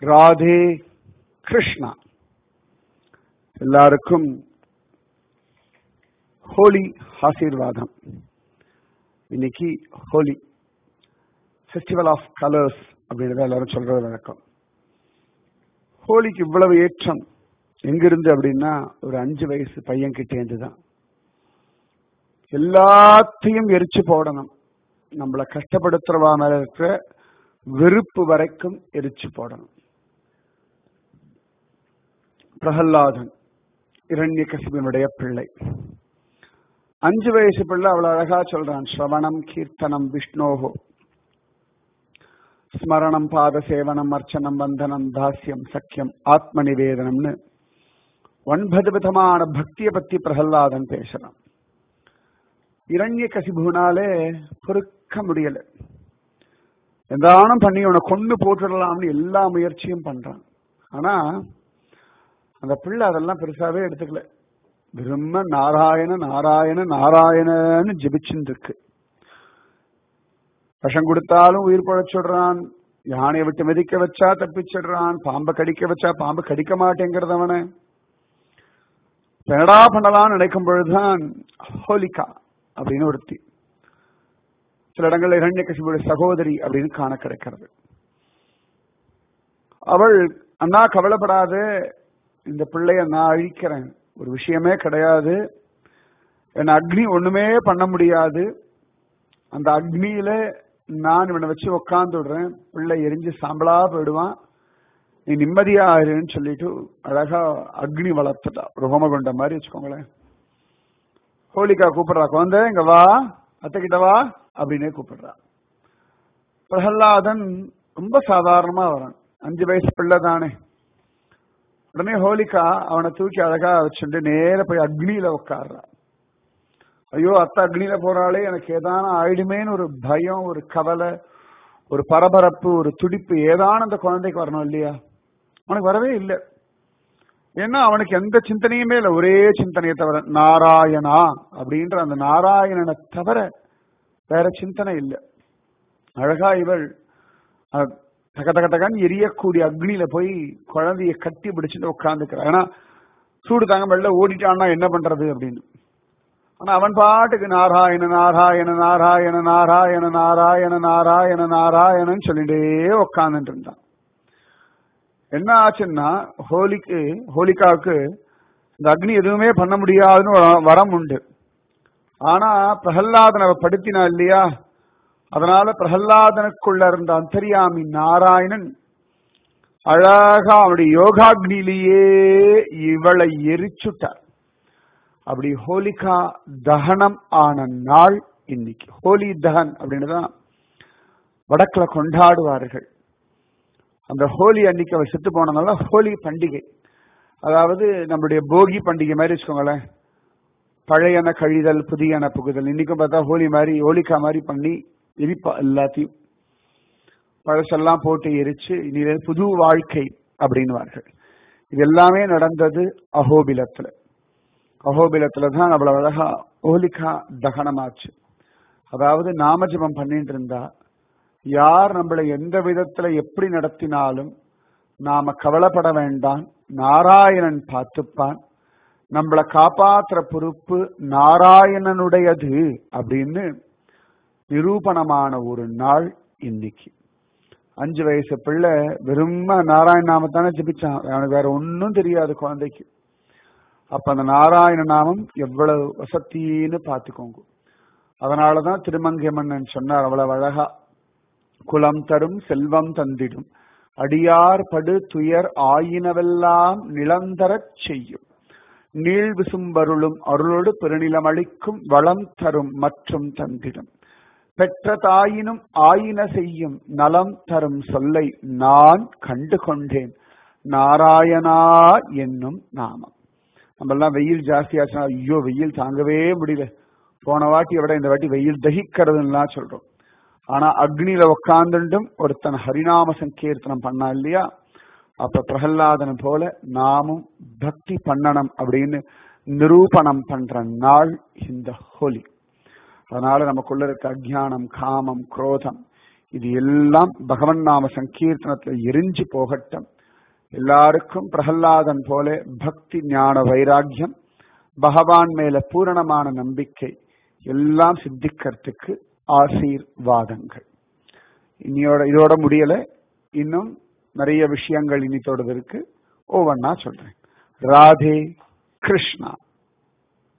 ராதே கிருஷ்ணா எல்லாருக்கும் ஹோலி ஆசீர்வாதம் இன்னைக்கு ஹோலி ஃபெஸ்டிவல் ஆஃப் கலர்ஸ் அப்படின்றத எல்லாரும் சொல்றது வழக்கம் ஹோலிக்கு இவ்வளவு ஏற்றம் எங்கிருந்து அப்படின்னா ஒரு அஞ்சு வயசு பையன் கிட்டேந்து தான் எல்லாத்தையும் எரிச்சு போடணும் நம்மளை கஷ்டப்படுத்துறவா மேல இருக்கிற வெறுப்பு வரைக்கும் எரிச்சு போடணும் பிரகல்லாதன் இரண்ய கசிபனுடைய பிள்ளை அஞ்சு வயசு பிள்ளை அவ்வளவு அழகா சொல்றான் ஸ்ரவணம் கீர்த்தனம் விஷ்ணோகோ ஸ்மரணம் பாத சேவனம் அர்ச்சனம் வந்தனம் தாஸ்யம் சக்கியம் ஆத்ம நிவேதனம்னு ஒன்பது விதமான பக்திய பத்தி பிரகல்லாதன் பேசுறான் இரண்ய கசிபுனாலே பொறுக்க முடியல எந்தானும் பண்ணி உன கொண்டு போட்டுடலாம்னு எல்லா முயற்சியும் பண்றான் ஆனா அந்த பிள்ளை அதெல்லாம் பெருசாவே எடுத்துக்கல விரும்ப நாராயண நாராயண நாராயணன்னு ஜெபிச்சுட்டு இருக்கு விஷம் கொடுத்தாலும் உயிர் பழச்சிடுறான் யானையை விட்டு மிதிக்க வச்சா தப்பிச்சிடுறான் பாம்பை கடிக்க வச்சா பாம்பு கடிக்க மாட்டேங்கிறது அவனை என்னடா பண்ணலாம்னு நினைக்கும் பொழுதுதான் ஹோலிகா அப்படின்னு ஒருத்தி சில இடங்கள்ல இரண்ய கசிபுடைய சகோதரி அப்படின்னு காண கிடைக்கிறது அவள் அண்ணா கவலைப்படாத இந்த பிள்ளைய நான் அழிக்கிறேன் ஒரு விஷயமே கிடையாது என்ன அக்னி ஒண்ணுமே பண்ண முடியாது அந்த அக்னியில நான் இவனை வச்சு உக்காந்து விடுறேன் பிள்ளை எரிஞ்சு சாம்பலா போயிடுவான் நீ நிம்மதியா ஆயிருன்னு சொல்லிட்டு அழகா அக்னி வளர்த்துட்டா ரோமகுண்ட மாதிரி வச்சுக்கோங்களேன் ஹோலிகா கூப்பிடுறா குழந்தை இங்க வா அத்தை கிட்ட வா அப்படின்னே கூப்பிடுறா பிரகல்லாதன் ரொம்ப சாதாரணமா வரான் அஞ்சு வயசு பிள்ளை தானே உடனே ஹோலிகா அவனை தூக்கி அழகா வச்சுட்டு நேர போய் அக்னியில உட்காடுறா ஐயோ அத்தை அக்னியில போறாளே எனக்கு ஏதான ஆயிடுமேன்னு ஒரு பயம் ஒரு கவலை ஒரு பரபரப்பு ஒரு துடிப்பு ஏதான அந்த குழந்தைக்கு வரணும் இல்லையா அவனுக்கு வரவே இல்லை ஏன்னா அவனுக்கு எந்த சிந்தனையுமே இல்லை ஒரே சிந்தனையை தவிர நாராயணா அப்படின்ற அந்த நாராயணனை தவிர வேற சிந்தனை இல்லை அழகா இவள் தக தக தகன்னு எரியக்கூடிய அக்னியில போய் குழந்தைய கட்டி பிடிச்சிட்டு உட்காந்துக்கிறான் ஏன்னா சூடு தாங்க வெளில ஓடிட்டான்னா என்ன பண்றது அப்படின்னு ஆனா அவன் பாட்டுக்கு நாராயண நாராயண நாராயண நாராயண நாராயண நாராயண நாராயணன் சொல்லிட்டே உட்காந்துட்டு இருந்தான் என்ன ஆச்சுன்னா ஹோலிக்கு ஹோலிகாவுக்கு இந்த அக்னி எதுவுமே பண்ண முடியாதுன்னு வரம் உண்டு ஆனா பிரகல்லாதனை படுத்தினா இல்லையா அதனால பிரகல்லாதனுக்குள்ள இருந்த அந்தரியாமி நாராயணன் அழகா அவனுடைய யோகாக்னிலேயே இவளை எரிச்சுட்டார் அப்படி ஹோலிகா தகனம் ஆன நாள் இன்னைக்கு ஹோலி தகன் அப்படின்னு தான் வடக்குல கொண்டாடுவார்கள் அந்த ஹோலி அன்னைக்கு அவர் செத்து போனதுனால ஹோலி பண்டிகை அதாவது நம்மளுடைய போகி பண்டிகை மாதிரி வச்சுக்கோங்களேன் பழையன கழிதல் புதியன புகுதல் இன்னைக்கும் பார்த்தா ஹோலி மாதிரி ஹோலிக்கா மாதிரி பண்ணி எரிப்பா எல்லாத்தையும் பழசெல்லாம் போட்டு எரிச்சு இனி புது வாழ்க்கை அப்படின்வார்கள் இது எல்லாமே நடந்தது அஹோபிலத்துல அஹோபிலத்துல தான் அவ்வளவு அழகா ஹோலிகா தகனமாச்சு அதாவது நாமஜபம் பண்ணிட்டு இருந்தா யார் நம்மளை எந்த விதத்துல எப்படி நடத்தினாலும் நாம கவலைப்பட வேண்டாம் நாராயணன் பார்த்துப்பான் நம்மளை காப்பாத்துற பொறுப்பு நாராயணனுடையது அப்படின்னு நிரூபணமான ஒரு நாள் இன்னைக்கு அஞ்சு வயசு பிள்ளை வெறும் நாராயண நாமத்தானே ஜபிச்சான் அவனுக்கு வேற ஒன்னும் தெரியாது குழந்தைக்கு அப்ப அந்த நாராயண நாமம் எவ்வளவு வசத்தின்னு பார்த்துக்கோங்க அதனாலதான் திருமங்கை மன்னன் சொன்னார் அவ்வளவு அழகா குலம் தரும் செல்வம் தந்திடும் அடியார் படு துயர் ஆயினவெல்லாம் நிலந்தரச் செய்யும் நீள் விசும்பருளும் அருளோடு பெருநிலம் அளிக்கும் வளம் தரும் மற்றும் தந்திடும் பெற்ற தாயினும் ஆயின செய்யும் நலம் தரும் சொல்லை நான் கண்டு கொண்டேன் நாராயணா என்னும் நாமம் நம்ம எல்லாம் வெயில் ஜாஸ்தியாச்சுன்னா ஐயோ வெயில் தாங்கவே முடியல போன வாட்டியை விட இந்த வாட்டி வெயில் தகிக்கிறதுன்னா சொல்றோம் ஆனா அக்னியில உக்காந்துட்டும் ஒருத்தன் ஹரிநாம சங்கீர்த்தனம் பண்ணா இல்லையா அப்ப பிரகல்லாதன் போல நாமும் பக்தி பண்ணணும் அப்படின்னு நிரூபணம் பண்ற நாள் இந்த ஹோலி அதனால நமக்குள்ள இருக்க அஜானம் காமம் குரோதம் இது எல்லாம் பகவன் நாம சங்கீர்த்தனத்துல எரிஞ்சு போகட்டும் எல்லாருக்கும் பிரகல்லாதன் போல பக்தி ஞான வைராக்கியம் பகவான் மேல பூரணமான நம்பிக்கை எல்லாம் சித்திக்கிறதுக்கு ஆசீர்வாதங்கள் இனியோட இதோட முடியல இன்னும் நிறைய விஷயங்கள் இனி தொடர்ந்து இருக்கு ஒவ்வொன்னா சொல்றேன் ராதே கிருஷ்ணா